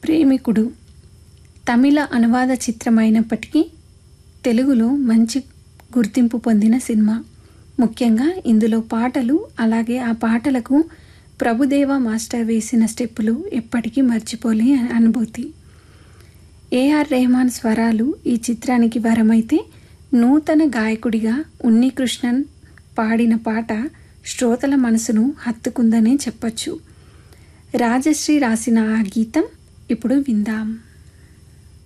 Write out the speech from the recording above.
ప్రేమికుడు తమిళ అనువాద చిత్రమైనప్పటికీ తెలుగులో మంచి గుర్తింపు పొందిన సినిమా ముఖ్యంగా ఇందులో పాటలు అలాగే ఆ పాటలకు ప్రభుదేవ మాస్టర్ వేసిన స్టెప్పులు ఎప్పటికీ మర్చిపోలే అనుభూతి ఏఆర్ రెహమాన్ స్వరాలు ఈ చిత్రానికి వరమైతే నూతన గాయకుడిగా ఉన్నికృష్ణన్ పాడిన పాట శ్రోతల మనసును హత్తుకుందనే చెప్పొచ్చు రాజశ్రీ రాసిన ఆ గీతం ఇప్పుడు విందాం